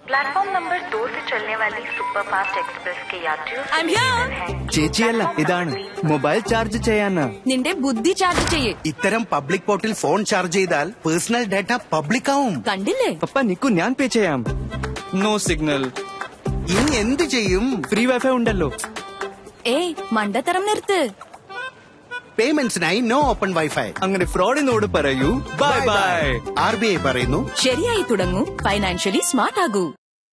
Platform number दो से चलने वाली सुपरफास्ट एक्सप्रेस के यात्रियों से I'm here. निवेदन है ചേച്ചിയല്ല ഇതാണ് മൊബൈൽ ചാർജ് ചെയ്യാന് നിന്റെ ബുദ്ധി ചാർജ് ചെയ്യേ ഇത്തരം പബ്ലിക് പോർട്ടിൽ ഫോൺ ചാർജ് ചെയ്താൽ പേഴ്സണൽ ഡാറ്റ പബ്ലിക് ആവും കണ്ടില്ലേ പപ്പ നിക്കു ഞാൻ പേ ചെയ്യാം നോ സിഗ്നൽ ഇനി എന്ത് ചെയ്യും ഫ്രീ വൈഫൈ ഉണ്ടല്ലോ ഏയ് മണ്ടത്തരം നിർത്ത് പേയ്മെന്റ്സിനായി നോ ഓപ്പൺ വൈഫൈ അങ്ങനെ ഫ്രോഡിനോട് പറയൂ bye bye R B I പറയുന്നു ശരിയായി തുടങ്ങൂ ഫൈനാൻഷ്യലി സ്മാർട്ട് ആകൂ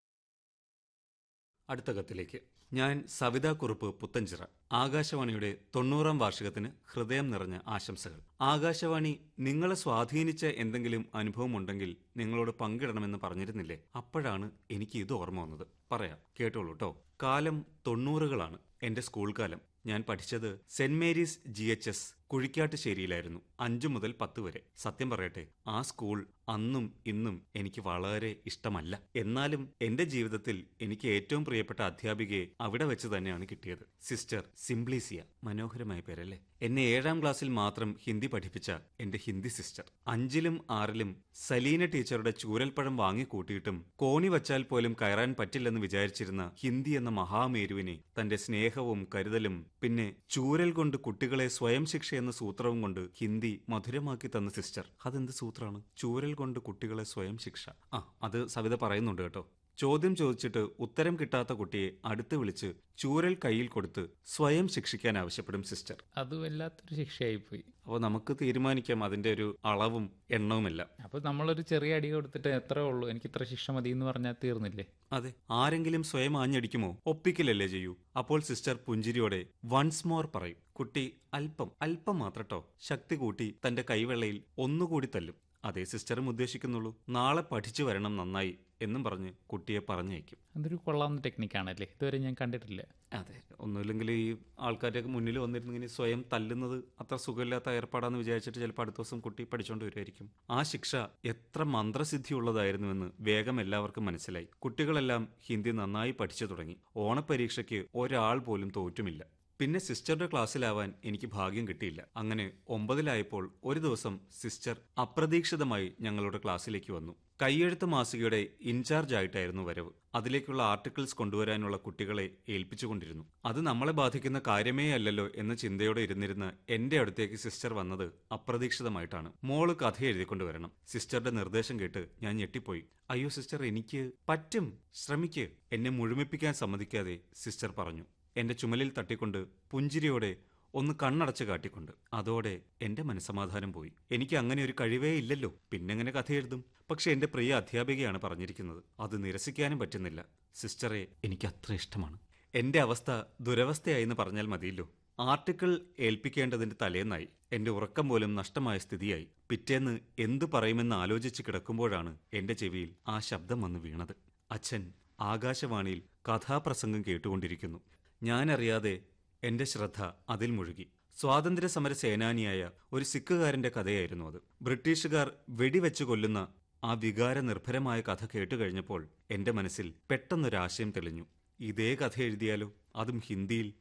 അടുത്ത കത്തിലേക്ക് ഞാൻ സവിത കുറുപ്പ് പുത്തഞ്ചിറ ആകാശവാണിയുടെ തൊണ്ണൂറാം വാർഷികത്തിന് ഹൃദയം നിറഞ്ഞ ആശംസകൾ ആകാശവാണി നിങ്ങളെ സ്വാധീനിച്ച എന്തെങ്കിലും അനുഭവമുണ്ടെങ്കിൽ നിങ്ങളോട് പങ്കിടണമെന്ന് പറഞ്ഞിരുന്നില്ലേ അപ്പോഴാണ് എനിക്ക് ഇത് ഓർമ്മ വന്നത് പറയാം കേട്ടോളൂ കേട്ടോ കാലം തൊണ്ണൂറുകളാണ് എന്റെ സ്കൂൾ കാലം ഞാൻ പഠിച്ചത് saint Mary's G H S കുഴിക്കാട്ടുശ്ശേരിയിലായിരുന്നു അഞ്ചു മുതൽ പത്ത് വരെ സത്യം പറയട്ടെ ആ സ്കൂൾ അന്നും ഇന്നും എനിക്ക് വളരെ ഇഷ്ടമല്ല എന്നാലും എന്റെ ജീവിതത്തിൽ എനിക്ക് ഏറ്റവും പ്രിയപ്പെട്ട അധ്യാപികയെ അവിടെ വെച്ച് തന്നെയാണ് കിട്ടിയത് സിസ്റ്റർ സിംപ്ലീസിയ മനോഹരമായ പേരല്ലേ എന്നെ ഏഴാം ക്ലാസ്സിൽ മാത്രം ഹിന്ദി പഠിപ്പിച്ച എന്റെ ഹിന്ദി സിസ്റ്റർ അഞ്ചിലും ആറിലും സലീന ടീച്ചറുടെ ചൂരൽപ്പഴം വാങ്ങിക്കൂട്ടിയിട്ടും കോണി വച്ചാൽ പോലും കയറാൻ പറ്റില്ലെന്ന് വിചാരിച്ചിരുന്ന ഹിന്ദി എന്ന മഹാമേരുവിനെ തന്റെ സ്നേഹവും കരുതലും പിന്നെ ചൂരൽ കൊണ്ട് കുട്ടികളെ സ്വയം ശിക്ഷ എന്ന സൂത്രവും കൊണ്ട് ഹിന്ദി മധുരമാക്കി തന്ന സിസ്റ്റർ അതെന്ത് സൂത്രമാണ് ചൂരൽ കൊണ്ട് കുട്ടികളെ സ്വയം ശിക്ഷ ആ അത് സവിത പറയുന്നുണ്ട് കേട്ടോ ചോദ്യം ചോദിച്ചിട്ട് ഉത്തരം കിട്ടാത്ത കുട്ടിയെ അടുത്ത് വിളിച്ച് ചൂരൽ കയ്യിൽ കൊടുത്ത് സ്വയം ശിക്ഷിക്കാൻ ആവശ്യപ്പെടും സിസ്റ്റർ അത് വല്ലാത്തൊരു ശിക്ഷയായിപ്പോയി അപ്പോൾ നമുക്ക് തീരുമാനിക്കാം അതിന്റെ ഒരു അളവും എണ്ണവുമെല്ലാം അപ്പോൾ നമ്മളൊരു ചെറിയ അടി കൊടുത്തിട്ട് എത്രേ ഉള്ളൂ എനിക്ക് ഇത്ര ശിക്ഷ മതി എന്ന് പറഞ്ഞാൽ തീർന്നില്ലേ അതെ ആരെങ്കിലും സ്വയം ആഞ്ഞടിക്കുമോ ഒപ്പിക്കലല്ലേ ചെയ്യൂ അപ്പോൾ സിസ്റ്റർ പുഞ്ചിരിയോടെ വൺസ് മോർ പറയും കുട്ടി അല്പം അല്പം മാത്രട്ടോ ശക്തി കൂട്ടി തന്റെ കൈവെള്ളയിൽ ഒന്നുകൂടി തല്ലും അതേ സിസ്റ്ററും ഉദ്ദേശിക്കുന്നുള്ളൂ നാളെ പഠിച്ചു വരണം നന്നായി എന്നും പറഞ്ഞ് കുട്ടിയെ പറഞ്ഞയക്കും അതൊരു കൊള്ളാവുന്ന ടെക്നിക്കാണല്ലേ ഇതുവരെ ഞാൻ കണ്ടിട്ടില്ല അതെ ഒന്നുമില്ലെങ്കിൽ ഈ ആൾക്കാരുടെ മുന്നിൽ വന്നിരുന്നിങ്ങനെ സ്വയം തല്ലുന്നത് അത്ര സുഖമില്ലാത്ത ഏർപ്പാടാന്ന് വിചാരിച്ചിട്ട് ചിലപ്പോൾ അടുത്ത ദിവസം കുട്ടി പഠിച്ചുകൊണ്ട് വരുമായിരിക്കും ആ ശിക്ഷ എത്ര മന്ത്രസിദ്ധിയുള്ളതായിരുന്നുവെന്ന് വേഗം എല്ലാവർക്കും മനസ്സിലായി കുട്ടികളെല്ലാം ഹിന്ദി നന്നായി പഠിച്ചു തുടങ്ങി ഓണപ്പരീക്ഷയ്ക്ക് ഒരാൾ പോലും തോറ്റുമില്ല പിന്നെ സിസ്റ്ററുടെ ക്ലാസ്സിലാവാൻ എനിക്ക് ഭാഗ്യം കിട്ടിയില്ല അങ്ങനെ ഒമ്പതിലായപ്പോൾ ഒരു ദിവസം സിസ്റ്റർ അപ്രതീക്ഷിതമായി ഞങ്ങളുടെ ക്ലാസ്സിലേക്ക് വന്നു കൈയെഴുത്ത് മാസികയുടെ ഇൻചാർജ് ആയിട്ടായിരുന്നു വരവ് അതിലേക്കുള്ള ആർട്ടിക്കിൾസ് കൊണ്ടുവരാനുള്ള കുട്ടികളെ ഏൽപ്പിച്ചുകൊണ്ടിരുന്നു അത് നമ്മളെ ബാധിക്കുന്ന കാര്യമേ അല്ലല്ലോ എന്ന ചിന്തയോടെ ഇരുന്നിരുന്ന എന്റെ അടുത്തേക്ക് സിസ്റ്റർ വന്നത് അപ്രതീക്ഷിതമായിട്ടാണ് മോള് കഥ എഴുതിക്കൊണ്ട് വരണം സിസ്റ്ററുടെ നിർദ്ദേശം കേട്ട് ഞാൻ ഞെട്ടിപ്പോയി അയ്യോ സിസ്റ്റർ എനിക്ക് പറ്റും ശ്രമിക്ക് എന്നെ മുഴുമിപ്പിക്കാൻ സമ്മതിക്കാതെ സിസ്റ്റർ പറഞ്ഞു എന്റെ ചുമലിൽ തട്ടിക്കൊണ്ട് പുഞ്ചിരിയോടെ ഒന്ന് കണ്ണടച്ച് കാട്ടിക്കൊണ്ട് അതോടെ എന്റെ മനസമാധാനം പോയി എനിക്ക് അങ്ങനെ ഒരു കഴിവേ ഇല്ലല്ലോ പിന്നെങ്ങനെ കഥ എഴുതും പക്ഷെ എന്റെ പ്രിയ അധ്യാപികയാണ് പറഞ്ഞിരിക്കുന്നത് അത് നിരസിക്കാനും പറ്റുന്നില്ല സിസ്റ്ററെ എനിക്ക് അത്ര ഇഷ്ടമാണ് എന്റെ അവസ്ഥ ദുരവസ്ഥയായി എന്ന് പറഞ്ഞാൽ മതിയല്ലോ ആർട്ടിക്കിൾ ഏൽപ്പിക്കേണ്ടതിന്റെ തലേന്നായി എന്റെ ഉറക്കം പോലും നഷ്ടമായ സ്ഥിതിയായി പിറ്റേന്ന് എന്തു പറയുമെന്ന് ആലോചിച്ച് കിടക്കുമ്പോഴാണ് എന്റെ ചെവിയിൽ ആ ശബ്ദം വന്ന് വീണത് അച്ഛൻ ആകാശവാണിയിൽ കഥാപ്രസംഗം കേട്ടുകൊണ്ടിരിക്കുന്നു ഞാനറിയാതെ എന്റെ ശ്രദ്ധ അതിൽ മുഴുകി സ്വാതന്ത്ര്യ സമര സേനാനിയായ ഒരു സിഖുകാരന്റെ കഥയായിരുന്നു അത് ബ്രിട്ടീഷുകാർ വെടിവെച്ച് കൊല്ലുന്ന ആ വികാര നിർഭരമായ കഥ കേട്ടു കഴിഞ്ഞപ്പോൾ എന്റെ മനസ്സിൽ പെട്ടെന്നൊരാശയം തെളിഞ്ഞു ഇതേ കഥ എഴുതിയാലോ അതും ഹിന്ദിയിൽ